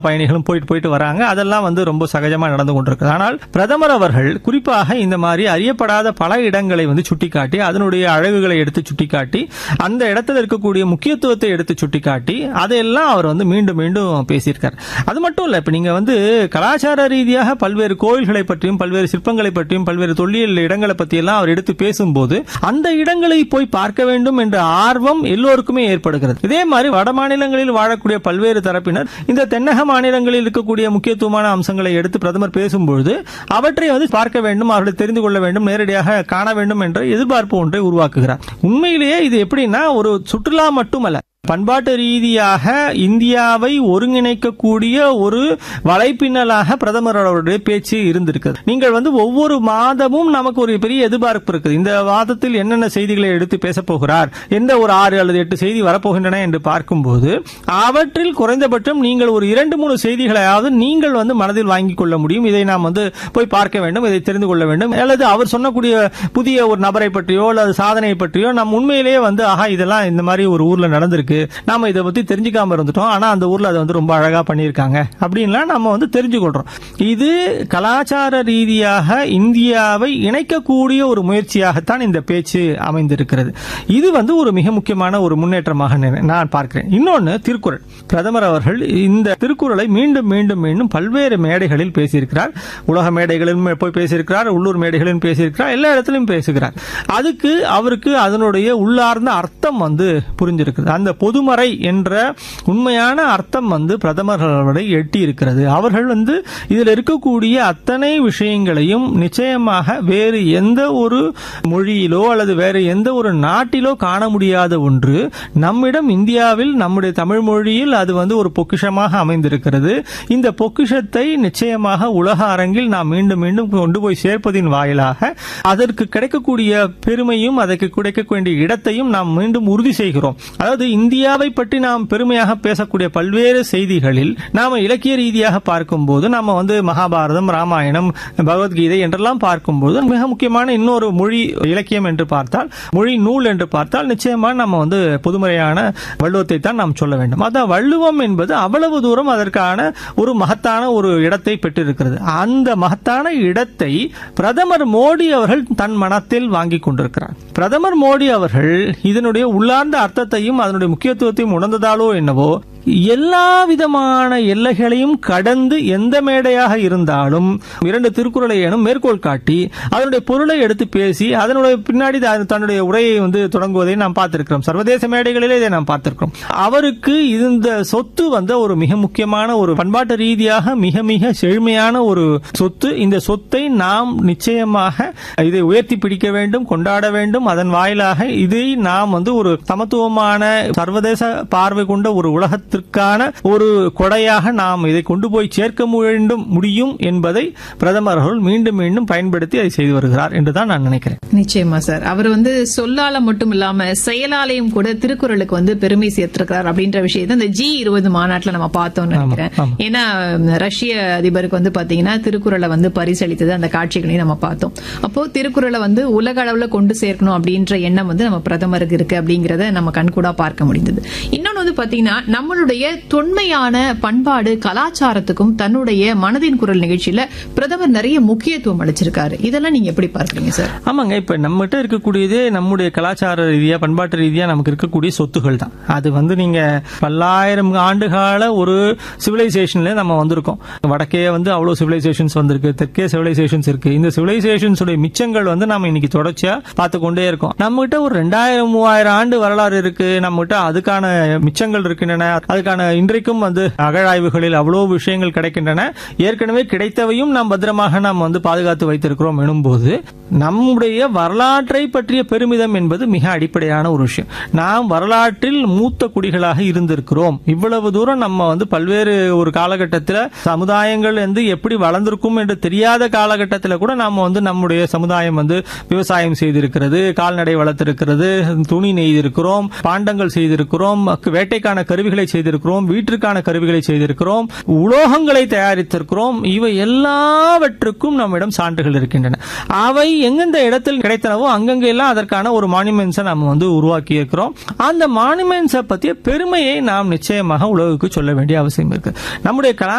பயணிகளும் போயிட்டு போயிட்டு வராங்க அதெல்லாம் வந்து ரொம்ப சகஜமா நடந்து கொண்டிருக்கு ஆனால் பிரதமர் அவர்கள் குறிப்பாக இந்த மாதிரி அறியப்படாத பல இடங்களை வந்து சுட்டிக்காட்டி அதனுடைய அழகுகளை எடுத்து சுட்டிக்காட்டி அந்த இடத்துல இருக்கக்கூடிய முக்கியத்துவத்தை எடுத்து சுட்டிக்காட்டி அதையெல்லாம் அவர் வந்து மீண்டும் மீண்டும் பேசியிருக்கார் அது மட்டும் இல்ல இப்ப நீங்க வந்து கலாச்சார ரீதியாக பல்வேறு கோயில்களை பற்றியும் பல்வேறு சிற்பங்களை பற்றியும் பல்வேறு தொல்லியல் இடங்களை பற்றியெல்லாம் அவர் எடுத்து பேசும்போது அந்த இடங்களை போய் பார்க்க வேண்டும் என்ற ஆர்வம் எல்லோருக்குமே ஏற்படுகிறது இதே மாதிரி வட மாநிலங்களில் வாழக்கூடிய பல்வேறு தரப்பினர் இந்த தென்னக மாநிலங்களில் இருக்கக்கூடிய முக்கியத்துவமான அம்சங்களை எடுத்து பிரதமர் பேசும்பொழுது அவற்றை வந்து பார்க்க வேண்டும் அவர்களை தெரிந்து கொள்ள வேண்டும் நேரடியாக காண வேண்டும் என்ற எதிர்பார்ப்பு ஒன்றை உருவாக்குகிறார் உண்மையிலேயே இது எப்படின்னா ஒரு சுற்றுலா மட்டுமல்ல பண்பாட்டு ரீதியாக இந்தியாவை ஒருங்கிணைக்கக்கூடிய ஒரு வலைப்பின்னலாக பிரதமர் அவருடைய பேச்சு இருந்திருக்கிறது நீங்கள் வந்து ஒவ்வொரு மாதமும் நமக்கு ஒரு பெரிய எதிர்பார்ப்பு இருக்குது இந்த மாதத்தில் என்னென்ன செய்திகளை எடுத்து பேசப் போகிறார் எந்த ஒரு ஆறு அல்லது எட்டு செய்தி வரப்போகின்றன என்று பார்க்கும்போது அவற்றில் குறைந்தபட்சம் நீங்கள் ஒரு இரண்டு மூணு செய்திகளையாவது நீங்கள் வந்து மனதில் வாங்கிக் கொள்ள முடியும் இதை நாம் வந்து போய் பார்க்க வேண்டும் இதை தெரிந்து கொள்ள வேண்டும் அல்லது அவர் சொன்னக்கூடிய புதிய ஒரு நபரை பற்றியோ அல்லது சாதனையை பற்றியோ நாம் உண்மையிலேயே வந்து ஆஹா இதெல்லாம் இந்த மாதிரி ஒரு ஊர்ல நடந்திருக்கு நாம இதை பத்தி தெரிஞ்சுக்காம இருந்துட்டோம் ஆனா அந்த ஊர்ல அதை வந்து ரொம்ப அழகா பண்ணியிருக்காங்க அப்படின்லாம் நம்ம வந்து தெரிஞ்சுக்கொள்றோம் இது கலாச்சார ரீதியாக இந்தியாவை இணைக்கக்கூடிய ஒரு முயற்சியாகத்தான் இந்த பேச்சு அமைந்திருக்கிறது இது வந்து ஒரு மிக முக்கியமான ஒரு முன்னேற்றமாக நினை- நான் பார்க்கிறேன் இன்னொன்னு திருக்குறள் பிரதமர் அவர்கள் இந்த திருக்குறளை மீண்டும் மீண்டும் மீண்டும் பல்வேறு மேடைகளில் பேசியிருக்கிறார் உலக மேடைகளிலும் போய் பேசியிருக்கிறார் உள்ளூர் மேடைகளிலும் பேசியிருக்கிறார் எல்லா இடத்திலும் பேசுகிறார் அதுக்கு அவருக்கு அதனுடைய உள்ளார்ந்த அர்த்தம் வந்து புரிஞ்சிருக்கிறது அந்த பொதுமறை என்ற உண்மையான அர்த்தம் வந்து பிரதமர் அவர்களை எட்டி இருக்கிறது அவர்கள் வந்து இதில் இருக்கக்கூடிய அத்தனை விஷயங்களையும் நிச்சயமாக வேறு எந்த ஒரு மொழியிலோ அல்லது வேறு எந்த ஒரு நாட்டிலோ காண முடியாத ஒன்று நம்மிடம் இந்தியாவில் நம்முடைய தமிழ் மொழியில் அது வந்து ஒரு பொக்கிஷமாக அமைந்திருக்கிறது இந்த பொக்கிஷத்தை நிச்சயமாக உலக அரங்கில் நாம் மீண்டும் மீண்டும் கொண்டு போய் சேர்ப்பதின் வாயிலாக அதற்கு கிடைக்கக்கூடிய பெருமையும் அதற்கு கிடைக்க வேண்டிய இடத்தையும் நாம் மீண்டும் உறுதி செய்கிறோம் அதாவது இந்தியாவை பற்றி நாம் பெருமையாக பேசக்கூடிய பல்வேறு செய்திகளில் நாம இலக்கிய ரீதியாக பார்க்கும்போது நாம வந்து மகாபாரதம் ராமாயணம் பகவத்கீதை என்றெல்லாம் பார்க்கும்போது மிக முக்கியமான இன்னொரு மொழி இலக்கியம் என்று பார்த்தால் மொழி நூல் என்று பார்த்தால் நிச்சயமாக நம்ம வந்து பொதுமுறையான வள்ளுவத்தை தான் நாம் சொல்ல வேண்டும் அதான் வள்ளுவம் என்பது அவ்வளவு தூரம் அதற்கான ஒரு மகத்தான ஒரு இடத்தை பெற்றிருக்கிறது அந்த மகத்தான இடத்தை பிரதமர் மோடி அவர்கள் தன் மனத்தில் வாங்கி கொண்டிருக்கிறார் பிரதமர் மோடி அவர்கள் இதனுடைய உள்ளார்ந்த அர்த்தத்தையும் அதனுடைய முக்கியத்துவத்தையும் உணர்ந்ததாலோ என்னவோ எல்லா விதமான எல்லைகளையும் கடந்து எந்த மேடையாக இருந்தாலும் இரண்டு திருக்குறளை எனும் மேற்கோள் காட்டி அதனுடைய பொருளை எடுத்து பேசி அதனுடைய பின்னாடி த- தன்னுடைய உரையை வந்து தொடங்குவதை நாம் பார்த்திருக்கிறோம் சர்வதேச மேடைகளிலே இதை நாம் பார்த்திருக்கிறோம் அவருக்கு இந்த சொத்து வந்து ஒரு மிக முக்கியமான ஒரு பண்பாட்டு ரீதியாக மிக மிக செழுமையான ஒரு சொத்து இந்த சொத்தை நாம் நிச்சயமாக இதை உயர்த்தி பிடிக்க வேண்டும் கொண்டாட வேண்டும் அதன் வாயிலாக இதை நாம் வந்து ஒரு சமத்துவமான சர்வதேச பார்வை கொண்ட ஒரு உலகத்திற்கான ஒரு கொடையாக நாம் இதை கொண்டு போய் சேர்க்க வேண்டும் முடியும் என்பதை பிரதமர் அவர்கள் மீண்டும் மீண்டும் பயன்படுத்தி அதை செய்து வருகிறார் என்றுதான் நான் நினைக்கிறேன் நிச்சயமா சார் அவர் வந்து சொல்லால மட்டும் இல்லாம செயலாலையும் கூட திருக்குறளுக்கு வந்து பெருமை சேர்த்திருக்கிறார் அப்படின்ற விஷயத்தை இந்த ஜி இருபது மாநாட்டுல நம்ம பார்த்தோம்னு நினைக்கிறேன் ஆமா. ஏன்னா ரஷ்ய அதிபருக்கு வந்து பாத்தீங்கன்னா திருக்குறளை வந்து பரிசளித்தது அந்த காட்சிகளையும் நம்ம பார்த்தோம் அப்போ திருக்குறளை வந்து உலக அளவுல கொண்டு சேர்க்கணும் அப்படின்ற எண்ணம் வந்து நம்ம பிரதமருக்கு இருக்கு அப்படிங்கறத நம்ம கண்கூடா பார்க்க முடிந்தது இன்னொன்னு வந்து பாத்தீங்கன்னா நம்மளுடைய தொன்மையான பண்பாடு கலாச்சாரத்துக்கும் தன்னுடைய மனதின் குரல் நிகழ்ச்சியில பிரதமர் நிறைய முக்கியத்துவம் அளிச்சிருக்காரு இதெல்லாம் நீங்க எப்படி பார்க்கறீங்க சார் ஆமாங்க இப்ப நம்மகிட்ட இருக்கக்கூடியதே நம்முடைய கலாச்சார ரீதியா பண்பாட்டு ரீதியா நமக்கு இருக்கக்கூடிய சொத்துகள் தான் அது வந்து நீங்க பல்லாயிரம் ஆண்டு கால ஒரு சிவிலைசேஷன்ல நம்ம வந்திருக்கோம் வடக்கே வந்து அவ்வளவு சிவிலைசேஷன்ஸ் வந்திருக்கு தெற்கே சிவிலைசேஷன்ஸ் இருக்கு இந்த சிவிலைசேஷன்ஸ் உடைய மிச்சங்கள் வந்து நம்ம இன்னைக்கு தொடர்ச்சியா பார்த்து கொண்டே இருக்கோம் நம்ம கிட்ட ஒரு ரெண்டாயிரம் மூவாயிரம் ஆண்டு வரலாறு இருக்கு நம்ம கிட்ட அதுக்கான மிச்சங்கள் இருக்கின்றன அதுக்கான இன்றைக்கும் வந்து அகழாய்வுகளில் அவ்வளவு விஷயங்கள் கிடைக்கின்றன ஏற்கனவே கிடைத்தவையும் நாம் பத்திரமாக நாம் வந்து பாதுகாத்து வைத்திருக்கிறோம் எனும்போது நம்முடைய வரலாற்றை பற்றிய பெருமிதம் என்பது மிக அடிப்படையான ஒரு விஷயம் நாம் வரலாற்றில் மூத்த குடிகளாக இருந்திருக்கிறோம் இவ்வளவு தூரம் நம்ம வந்து பல்வேறு ஒரு காலகட்டத்தில் சமுதாயங்கள் வந்து எப்படி வளர்ந்திருக்கும் என்று தெரியாத காலகட்டத்தில் கூட நாம வந்து நம்முடைய சமுதாயம் வந்து விவசாயம் செய்திருக்கிறது கால்நடை வளர்த்திருக்கிறது துணி நெய்திருக்கிறோம் பாண்டங்கள் செய்திருக்கிறோம் வேட்டைக்கான கருவிகளை செய்திருக்கிறோம் வீட்டிற்கான கருவிகளை செய்திருக்கிறோம் உலோகங்களை தயாரித்திருக்கிறோம் இவை எல்லாவற்றுக்கும் நம்மிடம் சான்றுகள் இருக்கின்றன அவை எந்தெந்த இடத்தில் கிடைத்தனவோ அங்கங்க எல்லாம் அதற்கான ஒரு மானுமெண்ட்ஸை நம்ம வந்து உருவாக்கி இருக்கிறோம் அந்த மானுமெண்ட்ஸை பற்றிய பெருமையை நாம் நிச்சயமாக உலகுக்கு சொல்ல வேண்டிய அவசியம் இருக்கு நம்முடைய கலா